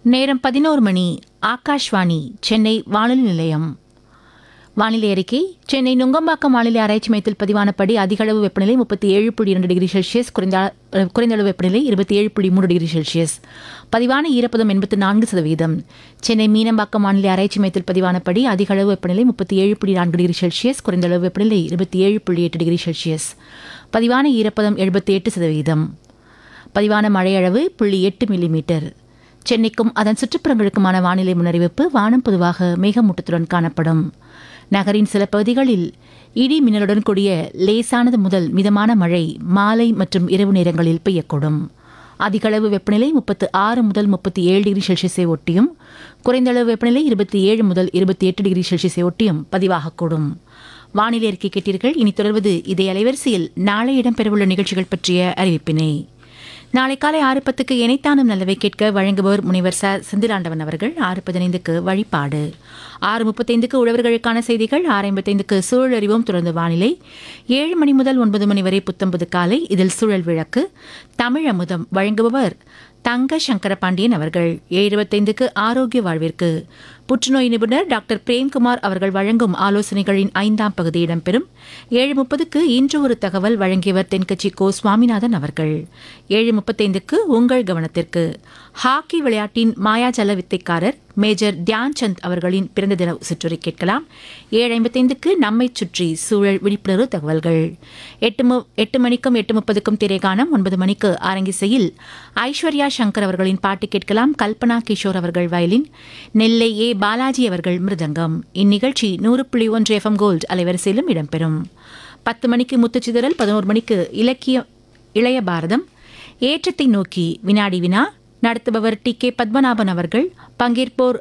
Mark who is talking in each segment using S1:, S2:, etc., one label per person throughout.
S1: நேரம் பதினோரு மணி ஆகாஷ்வாணி சென்னை வானொலி நிலையம் வானிலை அறிக்கை சென்னை நுங்கம்பாக்கம் வானிலை ஆராய்ச்சி மையத்தில் பதிவானபடி அதிகளவு வெப்பநிலை முப்பத்தி ஏழு புள்ளி இரண்டு டிகிரி செல்சியஸ் குறைந்த அஹ், குறைந்த அளவு வெப்பநிலை இருபத்தி ஏழு புள்ளி மூன்று டிகிரி செல்சியஸ் பதிவான ஈரப்பதம் எண்பத்தி நான்கு சதவீதம் சென்னை மீனம்பாக்கம் வானிலை ஆராய்ச்சி மையத்தில் பதிவானபடி அதிகளவு வெப்பநிலை முப்பத்தி ஏழு புள்ளி நான்கு டிகிரி செல்சியஸ் குறைந்த அளவு வெப்பநிலை இருபத்தி ஏழு புள்ளி எட்டு டிகிரி செல்சியஸ் பதிவான ஈரப்பதம் எழுபத்தி எட்டு சதவீதம் பதிவான மழையளவு புள்ளி எட்டு மில்லிமீட்டர் சென்னைக்கும் அதன் சுற்றுப்புறங்களுக்குமான வானிலை முன்னறிவிப்பு வானம் பொதுவாக மேகமூட்டத்துடன் காணப்படும் நகரின் சில பகுதிகளில் இடி மின்னலுடன் கூடிய லேசானது முதல் மிதமான மழை மாலை மற்றும் இரவு நேரங்களில் பெய்யக்கூடும் அதிகளவு வெப்பநிலை முப்பத்து ஆறு முதல் முப்பத்தி ஏழு டிகிரி செல்சியஸை ஒட்டியும் குறைந்த அளவு வெப்பநிலை இருபத்தி ஏழு முதல் இருபத்தி எட்டு டிகிரி செல்சியஸை ஒட்டியும் பதிவாகக்கூடும் வானிலை அறிக்கை கேட்டீர்கள் இனி தொடர்வது இதே அலைவரிசையில் நாளை இடம்பெறவுள்ள நிகழ்ச்சிகள் பற்றிய அறிவிப்பினை நாளை காலை ஆறு பத்துக்கு இணைத்தானும் நல்லவை கேட்க வழங்குபவர் முனைவர் ச செந்திலாண்டவன் அவர்கள் ஆறு பதினைந்துக்கு வழிபாடு ஆறு முப்பத்தைந்துக்கு உழவர்களுக்கான செய்திகள் ஆறு ஐம்பத்தைந்துக்கு சூழல் அறிவோம் தொடர்ந்து வானிலை ஏழு மணி முதல் ஒன்பது மணி வரை புத்தம்பது காலை இதில் சூழல் விளக்கு தமிழ் அமுதம் வழங்குபவர் தங்க சங்கர பாண்டியன் அவர்கள் ஏழு இருபத்தைந்துக்கு ஆரோக்கிய வாழ்விற்கு புற்றுநோய் நிபுணர் டாக்டர் பிரேம்குமார் அவர்கள் வழங்கும் ஆலோசனைகளின் ஐந்தாம் பகுதி இடம்பெறும் ஏழு முப்பதுக்கு இன்று ஒரு தகவல் வழங்கியவர் தென்கட்சி கோ சுவாமிநாதன் அவர்கள் ஏழு முப்பத்தைந்துக்கு உங்கள் கவனத்திற்கு ஹாக்கி விளையாட்டின் மாயாஜல வித்தைக்காரர் மேஜர் தியான் சந்த் அவர்களின் பிறந்த தின சுற்றுரை கேட்கலாம் ஏழு ஐம்பத்தைந்துக்கு நம்மை சுற்றி சூழல் விழிப்புணர்வு தகவல்கள் எட்டு மு எட்டு மணிக்கும் எட்டு முப்பதுக்கும் திரைகாணம் ஒன்பது மணிக்கு அரங்கிசையில் ஐஸ்வர்யா சங்கர் அவர்களின் பாட்டு கேட்கலாம் கல்பனா கிஷோர் அவர்கள் வயலின் நெல்லை ஏ பாலாஜி அவர்கள் மிருதங்கம் இந்நிகழ்ச்சி நூறு புள்ளி ஒன்று எஃப்எம் கோல்ட் அலைவரிசையிலும் இடம்பெறும் பத்து மணிக்கு முத்துச்சிதறல் பதினோரு மணிக்கு இலக்கிய இளைய பாரதம் ஏற்றத்தை நோக்கி வினாடி வினா நடத்துபவர் டி கே பத்மநாபன் அவர்கள் பங்கேற்போர்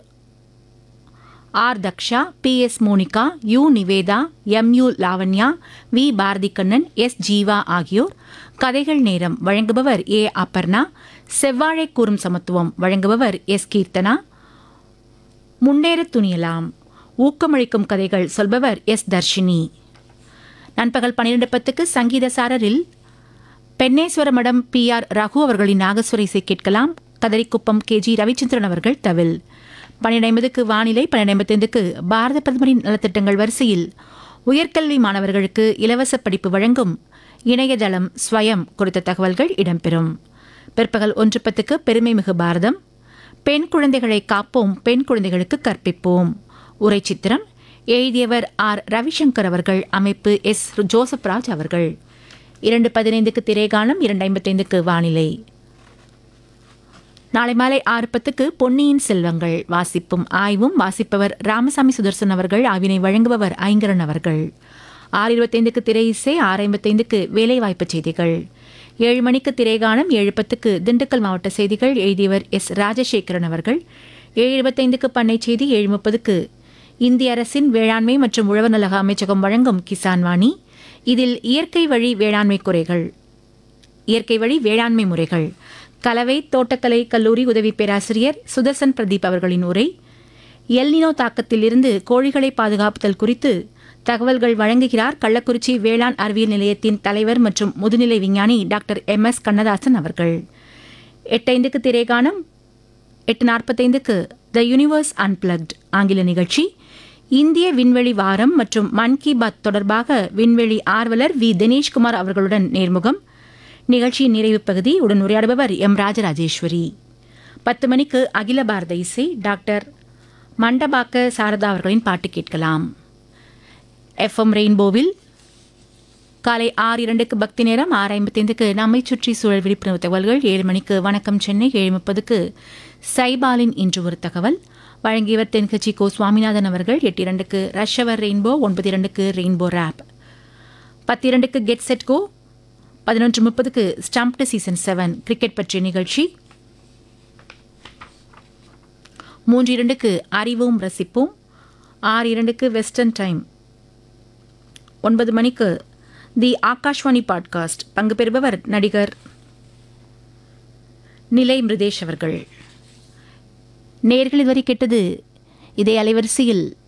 S1: R Daksha P S Monica U Nivedha M U Lavanya V Bharathi Kannan S Jeeva ஆகியோர் கதைகள் நேரம் வழங்குபவர் ஏ அப்பர்ணா செவ்வாழை கூறும் சமத்துவம் வழங்குபவர் எஸ் கீர்த்தனா முன்னேறத் துணியலாம் ஊக்கமளிக்கும் கதைகள் சொல்பவர் எஸ் தர்ஷினி நண்பகல் பன்னிரண்டு பத்துக்கு சங்கீத சாரரில் பென்னேஸ்வர மடம் பி ஆர் ரகு அவர்களின் நாகஸ்வர இசை கேட்கலாம் கதரிக்குப்பம் கே ஜி ரவிச்சந்திரன் அவர்கள் தவில் பன்னிரண்டு ஐம்பதுக்கு வானிலை பன்னிரண்டு ஐம்பத்தைந்துக்கு பாரத பிரதமரின் நலத்திட்டங்கள் வரிசையில் உயர்கல்வி மாணவர்களுக்கு இலவச படிப்பு வழங்கும் இணையதளம் ஸ்வயம் குறித்த தகவல்கள் இடம்பெறும் பிற்பகல் ஒன்று பத்துக்கு பெருமைமிகு பாரதம் பெண் குழந்தைகளை காப்போம் பெண் குழந்தைகளுக்கு கற்பிப்போம் உரை சித்திரம் எழுதியவர் ஆர் ரவிசங்கர் அவர்கள் அமைப்பு எஸ் ஜோசப் ராஜ் அவர்கள் இரண்டு பதினைந்துக்கு திரைகாலம் இரண்டு ஐம்பத்தைந்துக்கு வானிலை நாளை மாலை ஆறு பத்துக்கு பொன்னியின் செல்வங்கள் வாசிப்பும் ஆய்வும் வாசிப்பவர் ராமசாமி சுதர்சன் அவர்கள் ஆவினை வழங்குபவர் ஐங்கரன் அவர்கள் ஆறு இருபத்தைந்துக்கு திரை இசை ஆறு ஐம்பத்தைந்துக்கு வேலைவாய்ப்பு செய்திகள் ஏழு மணிக்கு திரைகானம் ஏழு பத்துக்கு திண்டுக்கல் மாவட்ட செய்திகள் எழுதியவர் எஸ் ராஜசேகரன் அவர்கள் ஏழு இருபத்தைந்துக்கு பண்ணை செய்தி ஏழு முப்பதுக்கு இந்திய அரசின் வேளாண்மை மற்றும் உழவர் நலக அமைச்சகம் வழங்கும் கிசான் வாணி இதில் இயற்கை வழி வேளாண்மை குறைகள் இயற்கை வழி வேளாண்மை முறைகள் கலவை தோட்டக்கலை கல்லூரி உதவி பேராசிரியர் சுதர்சன் பிரதீப் அவர்களின் உரை எல்னினோ தாக்கத்திலிருந்து கோழிகளை பாதுகாப்புதல் குறித்து தகவல்கள் வழங்குகிறார் கள்ளக்குறிச்சி வேளாண் அறிவியல் நிலையத்தின் தலைவர் மற்றும் முதுநிலை விஞ்ஞானி டாக்டர் எம் எஸ் கண்ணதாசன் அவர்கள் எட்டைந்துக்கு திரைகானம் எட்டு நாற்பத்தைந்துக்கு த யூனிவர்ஸ் அன்பிளக்ட் ஆங்கில நிகழ்ச்சி இந்திய விண்வெளி வாரம் மற்றும் மன் கி பாத் தொடர்பாக விண்வெளி ஆர்வலர் வி தினேஷ்குமார் அவர்களுடன் நேர்முகம் நிகழ்ச்சியின் நிறைவு பகுதி உடன் உரையாடுபவர் எம் ராஜராஜேஸ்வரி பத்து மணிக்கு அகில பாரத இசை டாக்டர் மண்டபாக்க சாரதா அவர்களின் பாட்டு கேட்கலாம் எஃப்எம் ரெயின்போவில் காலை ஆறு இரண்டுக்கு பக்தி நேரம் ஆறு ஐம்பத்தைந்துக்கு நம்மை சுற்றி சூழல் விழிப்புணர்வு தகவல்கள் ஏழு மணிக்கு வணக்கம் சென்னை ஏழு முப்பதுக்கு சைபாலின் இன்று ஒரு தகவல் வழங்கியவர் தென்கட்சி கோ சுவாமிநாதன் அவர்கள் எட்டு இரண்டுக்கு ரஷ்யவர் ரெயின்போ ஒன்பது இரண்டுக்கு ரெயின்போ ரேப் பத்து இரண்டுக்கு கெட் செட் கோ பதினொன்று முப்பதுக்கு ஸ்டம்ப்டு சீசன் செவன் கிரிக்கெட் பற்றிய நிகழ்ச்சி மூன்று இரண்டுக்கு அறிவோம் ரசிப்போம் ஆறு இரண்டுக்கு வெஸ்டர்ன் டைம் ஒன்பது மணிக்கு தி ஆகாஷ்வாணி பாட்காஸ்ட் பங்கு பெறுபவர் நடிகர் நிலை மிருதேஷ் அவர்கள் நேர்கள் இதுவரை கேட்டது இதே அலைவரிசையில்